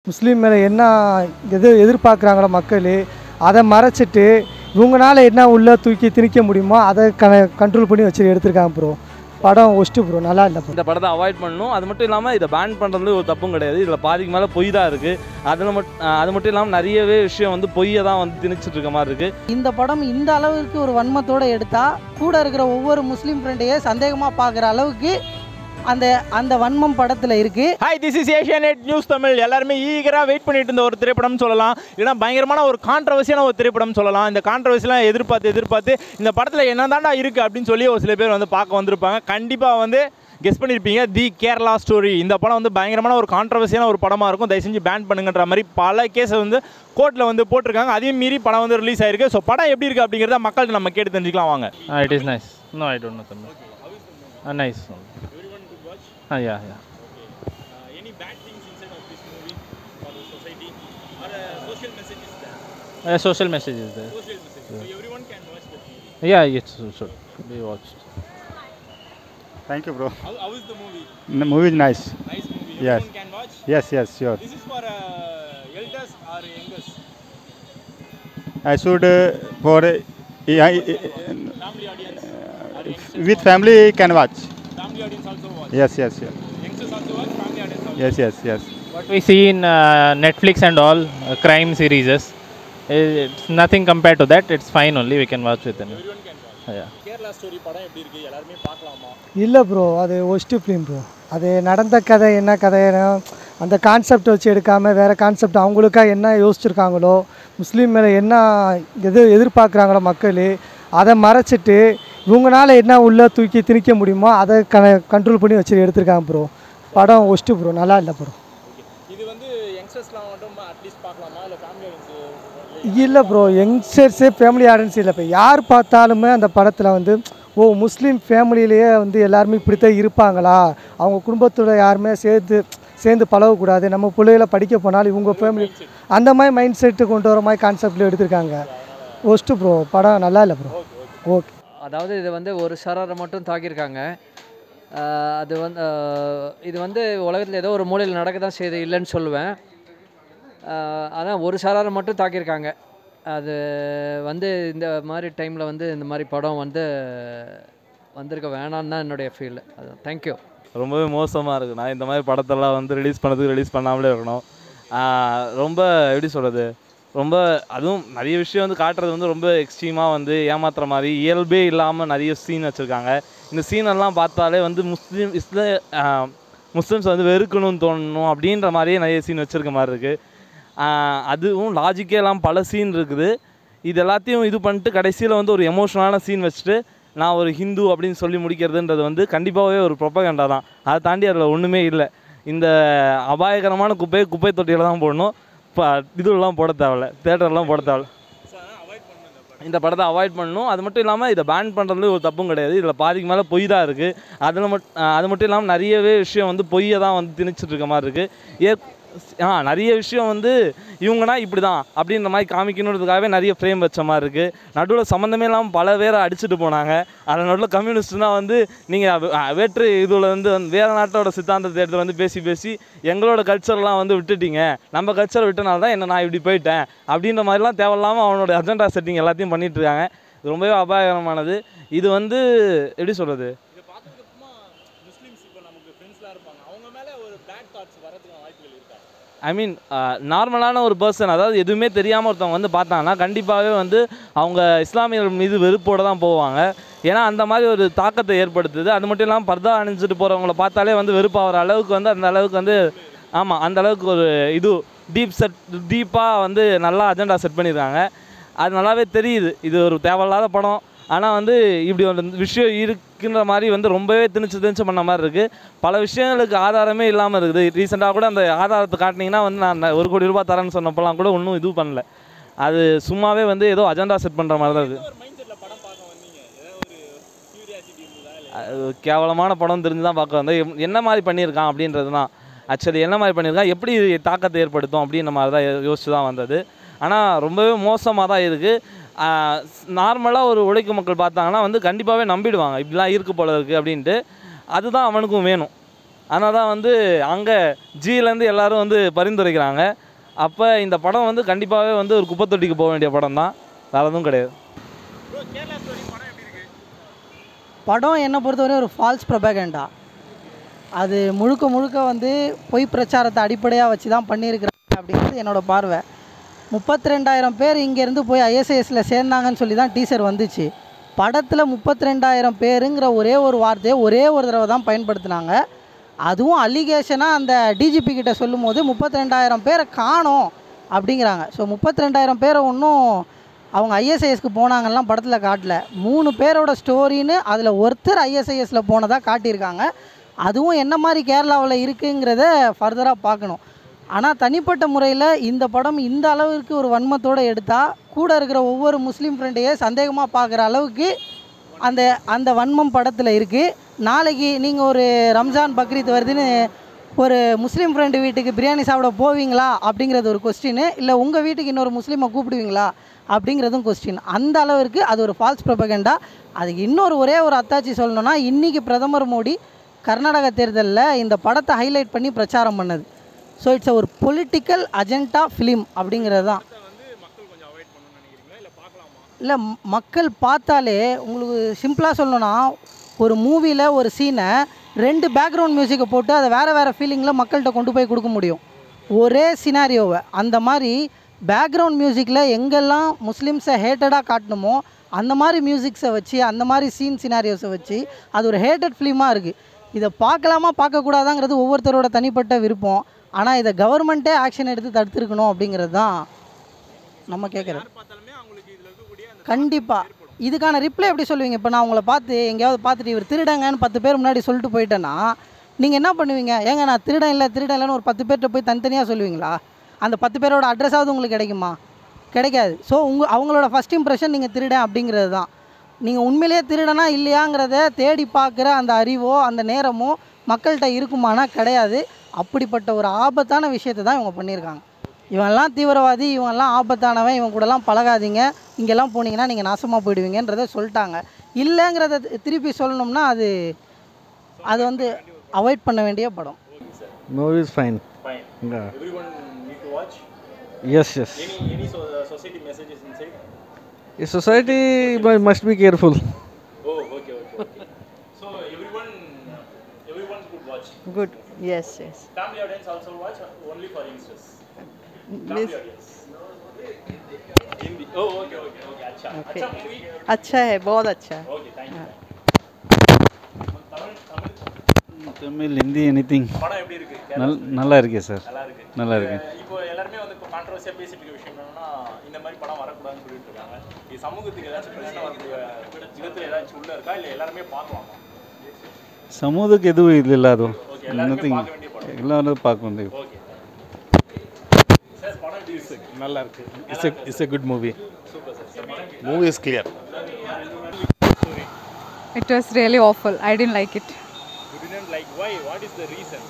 முஸ்லீம் மேலே என்ன எது எதிர்பார்க்குறாங்களோ மக்கள் அதை மறைச்சிட்டு இவங்களால என்ன உள்ளே தூக்கி திணிக்க முடியுமோ அதை க கண்ட்ரோல் பண்ணி வச்சு எடுத்திருக்காங்க ப்ரோ படம் ஒஸ்ட்டு ப்ரோ நல்லா இல்லை ப்ரோ இந்த படத்தை அவாய்ட் பண்ணணும் அது மட்டும் இல்லாமல் இதை பேன் பண்ணுறதுல ஒரு தப்பும் கிடையாது இதில் பாதிக்கு மேலே பொய் தான் இருக்குது அதில் மட்டும் அது மட்டும் இல்லாமல் நிறையவே விஷயம் வந்து பொய்யை தான் வந்து திணிச்சிட்டு இருக்க மாதிரி இருக்குது இந்த படம் இந்த அளவுக்கு ஒரு வன்மத்தோட எடுத்தா கூட இருக்கிற ஒவ்வொரு முஸ்லீம் ஃப்ரெண்டையே சந்தேகமாக பார்க்குற அளவுக்கு அந்த அந்த வன்மம் படத்தில் இருக்கு hi this is Asianet News Tamil எல்லாருமே ஈகராக வெயிட் பண்ணிட்டு இருந்த ஒரு திரைப்படம் சொல்லலாம் இல்லைனா பயங்கரமான ஒரு கான்ட்ரவர்சியான ஒரு திரைப்படம் சொல்லலாம் இந்த கான்ட்ரவர்சிலாம் எதிர்பார்த்து எதிர்பார்த்து இந்த படத்தில் என்ன இருக்குது அப்படின்னு சொல்லி ஒரு சில பேர் வந்து பார்க்க வந்திருப்பாங்க கண்டிப்பாக வந்து கெஸ் பண்ணியிருப்பீங்க தி கேரளா ஸ்டோரி இந்த படம் வந்து பயங்கரமான ஒரு கான்ட்ரவர்சியான ஒரு படமாக இருக்கும் தயவு செஞ்சு பேன் பண்ணுங்கன்ற மாதிரி பல கேஸை வந்து கோர்ட்டில் வந்து போட்டிருக்காங்க அதையும் மீறி படம் வந்து ரிலீஸ் ஆயிருக்கு ஸோ படம் எப்படி இருக்குது அப்படிங்கிறத மக்கள்கிட்ட நம்ம கேட்டு தெரிஞ்சுக்கலாம் வாங்க Uh, it is nice. No, I don't know Tamil. Uh, nice. Uh, yeah, yeah. Any bad things inside of this movie for the society or social message is there A social message is there. social message. So everyone can watch the movie. Yeah, it should be watched. Thank you, bro. How, how is the movie? The movie is nice. Nice movie. Yes. Everyone can watch. Yes, yes, sure. This is for uh, elders or youngers. I should uh, for uh, yeah, Family audience. or youngsters with watch. family can watch. Family audience also watch. Yes, yes, yes, Youngsters also watch. Family audience also. yes, yes, yes. What we see in uh, Netflix and all uh, crime series, it's nothing compared to that. It's fine only. We can watch with them. Everyone can watch. Yeah. Kerala story படம் எப்படி இருக்கு எல்லாருமே பார்க்கலாமா இல்லை bro அது worst film bro அது நடந்த கதை என்ன கதைன்னா அந்த கான்செப்ட் வச்சு எடுக்காமல் வேறு கான்செப்ட் அவங்களுக்காக என்ன யோசிச்சிருக்காங்களோ முஸ்லீம் மேலே என்ன எது எதிர்பார்க்குறாங்களோ மக்கள் அதை மறைச்சிட்டு இவங்களால என்ன உள்ளே தூக்கி திணிக்க முடியுமோ அதை க கண்ட்ரோல் பண்ணி வச்சு எடுத்திருக்காங்க ப்ரோ படம் ஒஸ்ட்டு ப்ரோ நல்லா இல்லை ப்ரோ இது வந்து யங்ஸ்டர்ஸ்லாம் மட்டும் அட்லீஸ்ட் பார்க்கலாமா இல்லை ஃபேமிலி ஆடியன்ஸ் இல்லை ப்ரோ யங்ஸ்டர்ஸே ஃபேமிலி ஆடியன்ஸ் இல்லை இப்போ யார் பார்த்தாலுமே அந்த படத்தில் வந்து ஓ முஸ்லீம் ஃபேமிலியிலேயே வந்து எல்லாருமே இப்படித்தான் இருப்பாங்களா அவங்க குடும்பத்தோட யாருமே சேர்த்து சேர்ந்து பழகக்கூடாது நம்ம பிள்ளைகளை படிக்க போனாலும் இவங்க ஃபேமிலி அந்த மாதிரி மைண்ட் செட்டு கொண்டு வர மாதிரி கான்செப்டில் எடுத்திருக்காங்க ஒஸ்ட்டு ப்ரோ படம் நல்லா இல்லை ப்ரோ ஓகே அதாவது இது வந்து ஒரு சராரை மட்டும் தாக்கியிருக்காங்க ஆஹ் அது வந்து ஆஹ் இது வந்து உலகத்தில் ஏதோ ஒரு மூலையில் நடக்க தான் செய்யுது இல்லைன்னு சொல்லுவேன் ஆஹ் அதான் ஒரு சராரை மட்டும் தாக்கியிருக்காங்க அது வந்து இந்த மாதிரி டைமில் வந்து இந்த மாதிரி படம் வந்து வந்திருக்க வேணான்னு தான் என்னுடைய ஃபீல் அது தேங்க்யூ ரொம்பவே மோசமாக இருக்குது நான் இந்த மாதிரி படத்தெல்லாம் வந்து ரிலீஸ் பண்ணதுக்கு ரிலீஸ் பண்ணாமலே இருக்கணும் ஆஹ் ரொம்ப எப்படி சொல்கிறது ரொம்ப அதுவும் நிறைய விஷயம் வந்து காட்டுறது வந்து ரொம்ப எக்ஸ்ட்ரீமாக வந்து ஏமாத்துற மாதிரி இயல்பே இல்லாமல் நிறைய சீன் வச்சுருக்காங்க இந்த சீனெல்லாம் பார்த்தாலே வந்து முஸ்லீம் இஸ்ல ஆஹ் முஸ்லிம்ஸ் வந்து வெறுக்கணும்னு தோணணும் அப்படின்ற மாதிரியே நிறைய சீன் வச்சுருக்க மாதிரி இருக்குது அதுவும் லாஜிக்கே எல்லாம் பல சீன் இருக்குது இது எல்லாத்தையும் இது பண்ணிட்டு கடைசியில் வந்து ஒரு எமோஷனலான சீன் வச்சுட்டு நான் ஒரு ஹிந்து அப்படின்னு சொல்லி முடிக்கிறதுன்றது வந்து கண்டிப்பாகவே ஒரு ப்ரொப்பகண்டா தான் அதை தாண்டி அதில் ஒன்றுமே இல்லை இந்த அபாயகரமான குப்பையை குப்பை தொட்டியில் தான் போடணும் இப்போ இதுலாம் போட தேவையில்ல தேட்டர்லாம் போட தேவையில்ல இந்த படத்தை அவாய்ட் பண்ணணும் அது மட்டும் இல்லாமல் இதை பேன் பண்ணுறதுல ஒரு தப்பும் கிடையாது இதில் பாதிக்கு மேலே பொய் தான் இருக்குது அதில் மட் அது மட்டும் இல்லாமல் நிறையவே விஷயம் வந்து பொய்யை தான் வந்து திணிச்சிட்டு இருக்க மாதிரி இருக்குது ஏ ஆ நிறைய விஷயம் வந்து இவங்கன்னா இப்படி தான் அப்படின்ற மாதிரி காமிக்கணுன்றதுக்காகவே நிறைய ஃப்ரேம் வச்ச மாதிரி இருக்குது நடுவில் சம்மந்தமே இல்லாமல் பல பேரை அடிச்சுட்டு போனாங்க அதில் நடுவில் கம்யூனிஸ்ட்னா வந்து நீங்கள் வேற்று இதில் வந்து வந்து வேறு நாட்டோட சித்தாந்தத்தை எடுத்து வந்து பேசி பேசி எங்களோட கல்ச்சர்லாம் வந்து விட்டுட்டீங்க நம்ம கல்ச்சர் விட்டனால தான் என்ன நான் இப்படி போயிட்டேன் அப்படின்ற மாதிரிலாம் தேவையில்லாமல் அவனோட அஜெண்டா செட்டிங் எல்லாத்தையும் பண்ணிட்டு இருக்காங்க இது ரொம்பவே அபாயகரமானது இது வந்து எப்படி சொல்கிறது இதை பார்த்ததுக்கப்புறமா முஸ்லீம்ஸ் இப்போ நமக்கு ஃப்ரெண்ட்ஸ்லாம் இருப்பாங்க அவங்க மேலே ஒரு பேட் தாட்ஸ் வரதுக்கான வாய்ப்புகள் இருக்கா ஐ மீன் நார்மலான ஒரு பர்சன் அதாவது எதுவுமே தெரியாமல் ஒருத்தவங்க வந்து பார்த்தாங்கன்னா கண்டிப்பாகவே வந்து அவங்க இஸ்லாமியர்கள் மீது வெறுப்போடு தான் போவாங்க ஏன்னா அந்த மாதிரி ஒரு தாக்கத்தை ஏற்படுத்துது அது மட்டும் இல்லாமல் பர்தா அணிஞ்சிட்டு போகிறவங்கள பார்த்தாலே வந்து வெறுப்பாகிற அளவுக்கு வந்து அந்த அளவுக்கு வந்து ஆமாம் அந்த அளவுக்கு ஒரு இது டீப் செட் டீப்பாக வந்து நல்லா அஜெண்டா செட் பண்ணியிருக்காங்க அது நல்லாவே தெரியுது இது ஒரு தேவையில்லாத படம் ஆனால் வந்து இப்படி ஒரு விஷயம் இருக்குன்ற மாதிரி வந்து ரொம்பவே திணிச்சு திணிச்சு பண்ண மாதிரி இருக்குது பல விஷயங்களுக்கு ஆதாரமே இல்லாமல் இருக்குது ரீசெண்டாக கூட அந்த ஆதாரத்தை காட்டினீங்கன்னா வந்து நான் ஒரு கோடி ரூபாய் தரேன்னு சொன்னப்பெல்லாம் கூட ஒன்றும் இது பண்ணல அது சும்மாவே வந்து ஏதோ அஜெண்டா செட் பண்ணுற மாதிரி தான் இருக்குது ஒரு மைண்ட் செட்டில் படம் பார்க்க வந்தீங்க ஏதாவது ஒரு கியூரியாசிட்டி இருந்ததா இல்லை அது கேவலமான படம் தெரிஞ்சு தான் பார்க்க வந்தேன் எம்- என்ன மாதிரி பண்ணியிருக்கான் அப்படின்றது தான் ஆக்சுவலி என்ன மாதிரி பண்ணியிருக்கான் எப்படி இது தாக்கத்தை ஏற்படுத்தும் அப்படின்ற மாதிரி தான் யோ- யோசிச்சு தான் வந்தது ஆனால் ரொம்பவே மோசமாக தான் இருக்குது நார்மலாக ஒரு உழைக்கும் மக்கள் பார்த்தாங்கன்னா வந்து கண்டிப்பாகவே நம்பிடுவாங்க இப்படிலாம் இருக்கு போல இருக்குது அப்படின்ட்டு அதுதான் அவனுக்கும் வேணும் அதனால தான் வந்து அங்கே ஜிலேருந்து எல்லாரும் வந்து பரிந்துரைக்கிறாங்க அப்போ இந்த படம் வந்து கண்டிப்பாகவே வந்து ஒரு குப்பை தொட்டிக்கு போக வேண்டிய படம் தான் வேறு எதுவும் கிடையாது ப்ரோ கேரளா ஸ்டோரி படம் எப்படி இருக்கு படம் என்னை பொறுத்தவரை ஒரு ஃபால்ஸ் ப்ரொபகண்டா அது முழுக்க முழுக்க வந்து பொய் பிரச்சாரத்தை அடிப்படையாக வச்சு தான் பண்ணியிருக்கிறாங்க அப்படிங்கிறது என்னோட பார்வை முப்பத்தி ரெண்டாயிரம் பேர் இங்கேருந்து போய் ஐஎஸ்ஐஎஸில் சேர்ந்தாங்கன்னு சொல்லி தான் டீசர் வந்துச்சு படத்தில் முப்பத்தி ரெண்டாயிரம் பேருங்கிற ஒரே ஒரு வார்த்தையை ஒரே ஒரு தடவை தான் பயன்படுத்தினாங்க அதுவும் அலிகேஷனாக அந்த டிஜிபி கிட்ட சொல்லும் போது முப்பத்தி ரெண்டாயிரம் பேரை காணோம் அப்படிங்கிறாங்க ஸோ முப்பத்தி ரெண்டாயிரம் பேரை ஒன்றும் அவங்க ஐஎஸ்ஐஎஸ்க்கு போனாங்கலாம் படத்தில் காட்டல மூணு பேரோட ஸ்டோரின்னு அதில் ஒருத்தர் ஐஎஸ்ஐஎஸில் போனதாக காட்டியிருக்காங்க அதுவும் என்ன மாதிரி கேரளாவில் இருக்குங்கிறத ஃபர்தராக பார்க்கணும் ஆனால் தனிப்பட்ட முறையில் இந்த படம் இந்த அளவுக்கு ஒரு வன்மத்தோடு எடுத்தால் கூட இருக்கிற ஒவ்வொரு முஸ்லீம் ஃப்ரெண்டையே சந்தேகமாக பார்க்குற அளவுக்கு அந்த அந்த வன்மம் படத்தில் இருக்குது நாளைக்கு நீங்கள் ஒரு ரம்ஜான் பக்ரீத் வருதுன்னு ஒரு முஸ்லீம் ஃப்ரெண்டு வீட்டுக்கு பிரியாணி சாப்பிட போவீங்களா அப்படிங்கிறது ஒரு கொஸ்டின் இல்லை உங்கள் வீட்டுக்கு இன்னொரு முஸ்லீமை கூப்பிடுவீங்களா அப்படிங்கிறதும் கொஸ்டின் அந்த அளவிற்கு அது ஒரு ஃபால்ஸ் ப்ரொபகண்டா அதுக்கு இன்னொரு ஒரே ஒரு அத்தாச்சி சொல்லணும்னா இன்றைக்கி பிரதமர் மோடி கர்நாடக தேர்தலில் இந்த படத்தை ஹைலைட் பண்ணி பிரச்சாரம் பண்ணது ஸோ இட்ஸ் ஒரு பொலிட்டிக்கல் அஜெண்டா ஃபிலிம் அப்படிங்கிறது தான் இல்லை மக்கள் பார்த்தாலே உங்களுக்கு சிம்பிளாக சொல்லணும்னா ஒரு மூவியில் ஒரு சீனை ரெண்டு பேக்ரவுண்ட் மியூசிக்கை போட்டு அதை வேறு வேறு ஃபீலிங்கில் மக்கள்கிட்ட கொண்டு போய் கொடுக்க முடியும் ஒரே சினாரியோவை அந்த மாதிரி பேக்ரவுண்ட் மியூசிக்கில் எங்கெல்லாம் முஸ்லீம்ஸை ஹேட்டடாக காட்டணுமோ அந்த மாதிரி மியூசிக்ஸை வச்சு அந்த மாதிரி சீன் சினாரியோஸை வச்சு அது ஒரு ஹேட்டட் ஃபிலிமாக இருக்குது இதை பார்க்கலாமா பார்க்கக்கூடாதாங்கிறது ஒவ்வொருத்தரோட தனிப்பட்ட விருப்பம் ஆனால் இதை கவர்மெண்ட்டே ஆக்ஷன் எடுத்து தடுத்துருக்கணும் அப்படிங்கிறது தான் நம்ம கேட்குறது பார்த்தாலுமே அவங்களுக்கு இதில் இருக்கக்கூடிய அந்த கண்டிப்பாக இதுக்கான ரிப்ளை எப்படி சொல்லுவீங்க இப்போ நான் உங்களை பார்த்து எங்கேயாவது பார்த்துட்டு இவர் திருடங்கன்னு பத்து பேர் முன்னாடி சொல்லிட்டு போயிட்டேன்னா நீங்கள் என்ன பண்ணுவீங்க ஏங்க நான் திருடன் இல்லை திருடன் இல்லைன்னு ஒரு பத்து பேர்கிட்ட போய் தனித்தனியாக சொல்லுவீங்களா அந்த பத்து பேரோட அட்ரஸாவது உங்களுக்கு கிடைக்குமா கிடைக்காது ஸோ உங்கள் அவங்களோட ஃபஸ்ட் இம்ப்ரெஷன் நீங்கள் திருடன் அப்படிங்கிறது தான் நீங்கள் உண்மையிலேயே திருடனா இல்லையாங்கிறத தேடி பார்க்குற அந்த அறிவோ அந்த நேரமோ மக்கள்கிட்ட இருக்குமானா கிடையாது அப்படிப்பட்ட ஒரு ஆபத்தான விஷயத்தை தான் இவங்க பண்ணியிருக்காங்க இவன்லாம் தீவிரவாதி இவன்லாம் ஆபத்தானவன் இவன் கூடலாம் பழகாதீங்க இங்கெல்லாம் போனீங்கன்னா நீங்கள் நாசமாக போயிடுவீங்கன்றதை சொல்லிட்டாங்க இல்லைங்கிறத தி- திருப்பி சொல்லணும்னா அது அது வந்து அவாய்ட் பண்ண வேண்டிய படம் Movie is fine. Fine. Yeah. Everyone need to watch. Yes, yes. Any any so, society messages inside? A society mu- must be careful. Oh, okay, okay, okay. so everyone, everyone could watch. Good. Yes, yes. Family audience also watch or only for youngsters. This, Family audience. Hindi. Oh, okay, okay, okay. अच्छा. Okay. अच्छा movie. अच्छा है बहुत अच्छा है Okay, thank you. Tamil Tamil Tamil Hindi any thing படம் எப்படி இருக்கு நல் நல்லா இருக்கே சார் நல்லா இருக்கு நல்லா இருக்கு அஹ் இப்போ எல்லாருமே வந்து இப்போ கான்ட்ரவர்சியாக பேசிட்டு இருக்க விஷயம் என்னன்னா இந்த மாதிரி படம் வரக்கூடாதுன்னு சொல்லிட்டு இருக்காங்க இது சமூகத்துக்கு ஏதாச்சும் பிரச்சனை வரக்கூடிய விதத்தில் ஏதாச்சும் உள்ள இருக்கா இல்லை எல்லாருமே பார்க்கலாமா சமூகத்துக்கு எதுவும் இது இல்லை அதுவும் ஓகே எல்லாருமே நத்திங் பார்க்க வேண்டிய படம் எல்லாரும் பார்க்க வேண்டியது ஓகே சார் படம் எப்படி இருக்கு நல்லா இருக்கு it's a it's a good movie super sir sir படம் எப்படி movie is clear It was really awful. I didn't like it. You didn't like why? What is the reason?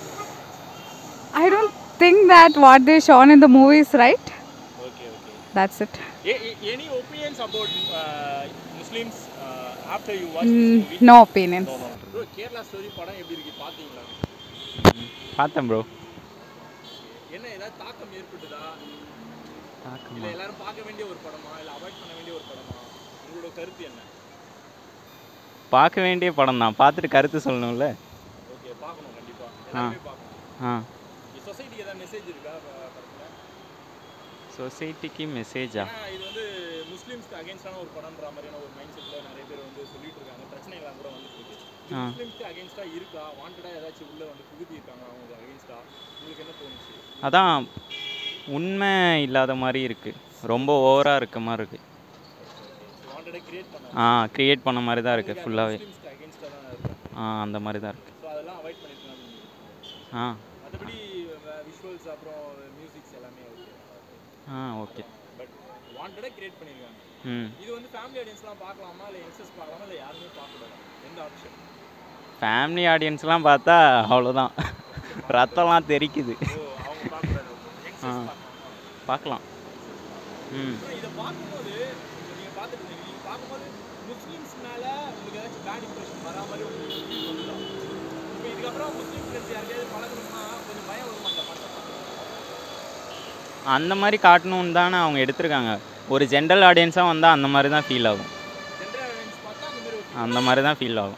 I don't think that what they shown in the movie is right. Okay, okay. That's it. A- a- any opinions about uh, Muslims uh, after you watch this Mm, movie? no opinions. No, no. Bro, Kerala story படம் எப்படி இருக்கு பார்த்தீங்களா பார்த்தேன் bro என்ன ஏதாவது தாக்கம் ஏற்பட்டுதா இல்லை எல்லாரும் பார்க்க வேண்டிய ஒரு படமா இல்லை அவாய்ட் பண்ண வேண்டிய ஒரு படமா உங்களோட கருத்து என்ன பார்க்க வேண்டிய படம் தான் பார்த்துட்டு கருத்து சொல்லணும்ல ஓகே பார்க்கணும் கண்டிப்பா எல்லாருமே பார்க்கணும் ஆ சொசைட்டிக்கு ஏதாவது மெசேஜ் இருக்கா ப- படத்துல சொசைட்டிக்கு மெசேஜா ஏன்னா இது வந்து முஸ்லீம்ஸ்க்கு அகேன்ஸ்டான ஒரு படம்ன்ற மாதிரியான ஒரு மைண்ட் செட்டில் நிறைய பேர் வந்து சொல்லிட்டு இருக்காங்க பிரச்சனைகள்லாம் கூட வந்துட்டு இருக்கு இது ஆ. முஸ்லீம்ஸ்க்கு அகேன்ஸ்டா இருக்கா வாண்டடா ஏதாச்சும் உள்ள வந்து புகுத்தி இருக்காங்க அவங்க அகேன்ஸ்டா உங்களுக்கு என்ன தோணுச்சு அதான் உண்மை இல்லாத மாதிரி இருக்குது ரொம்ப ஓவராக இருக்க மாதிரி இருக்குது வாண்டடா கிரியேட் பண்ண ஆ க்ரியேட் பண்ண மாதிரி தான் இருக்குது ஃபுல்லாகவே முஸ்லீம்ஸ்க்கு அகேன்ஸ்டா தான் இருக்கு ஆ அந்த மாதிரி தான் இருக்குது ஸோ அதெல்லாம் அவாய்ட் பண்ணிருக்கலாம் ஆ மற்றபடி விஷுவல்ஸ் அப்புறம் மியூசிக்ஸ் எல்லாமே ஓகே ஆ ஓகே பட் வாண்டடா கிரியேட் பண்ணிருக்காங்க ம் இது வந்து ஃபேமிலி ஆடியன்ஸ்லாம் பார்க்கலாமா இல்லை யங்ஸ்டர்ஸ் பார்க்கலாமா இல்லை யாருமே பார்க்கக்கூடாது எந்த ஆப்ஷன் ஃபேமிலி ஆடியன்ஸ்லாம் பார்த்தா அவ்வளோதான் ரத்தம்லாம் தெரிக்குது அவங்க பார்க்கக்கூடாது ஆ யங்ஸ்டர்ஸ் பார்க்கலாமா பார்க்கலாம் ம் அப்புறம் இதை பார்க்கும்போது நீங்கள் பார்த்துட்டு இருந்தீங்க நீங்கள் பார்க்கும்போது முஸ்லீம்ஸ் மேலே உங்களுக்கு ஏதாச்சும் பேட் இம்ப்ரெஷன் வரா மாதிரி உங்களுக்கு feel பண்ணுதா? அந்த மாதிரி காட்டணும்னு தானே அவங்க எடுத்திருக்காங்க ஒரு ஜென்ரல் ஆடியன்ஸாக வந்தால் அந்த மாதிரி தான் ஃபீல் ஆகும் அந்த மாதிரி தான் ஃபீல் ஆகும்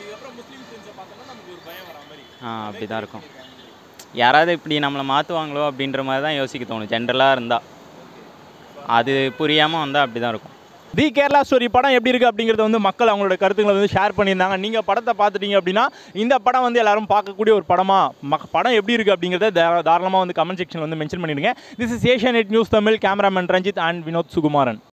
ஆ அப்படி தான் இருக்கும் யாராவது இப்படி நம்மளை மாற்றுவாங்களோ அப்படின்ற மாதிரி தான் யோசிக்க தோணும் ஜென்ரலாக இருந்தால் அது புரியாமல் வந்தால் அப்படி தான் இருக்கும் தி கேரளா ஸ்டோரி படம் எப்படி இருக்குது அப்படிங்கிறத வந்து மக்கள் அவங்களோட கருத்துக்களை வந்து ஷேர் பண்ணியிருந்தாங்க நீங்கள் படத்தை பார்த்துட்டீங்க அப்படின்னா இந்த படம் வந்து எல்லாரும் பார்க்கக்கூடிய ஒரு படமாக மக் படம் எப்படி இருக்குது அப்படிங்கிறத தா- தாராளமாக வந்து கமெண்ட் செக்ஷன் வந்து மென்ஷன் பண்ணிடுங்க this is Asianet News Tamil cameraman Ranjith and Vinod Sukumaran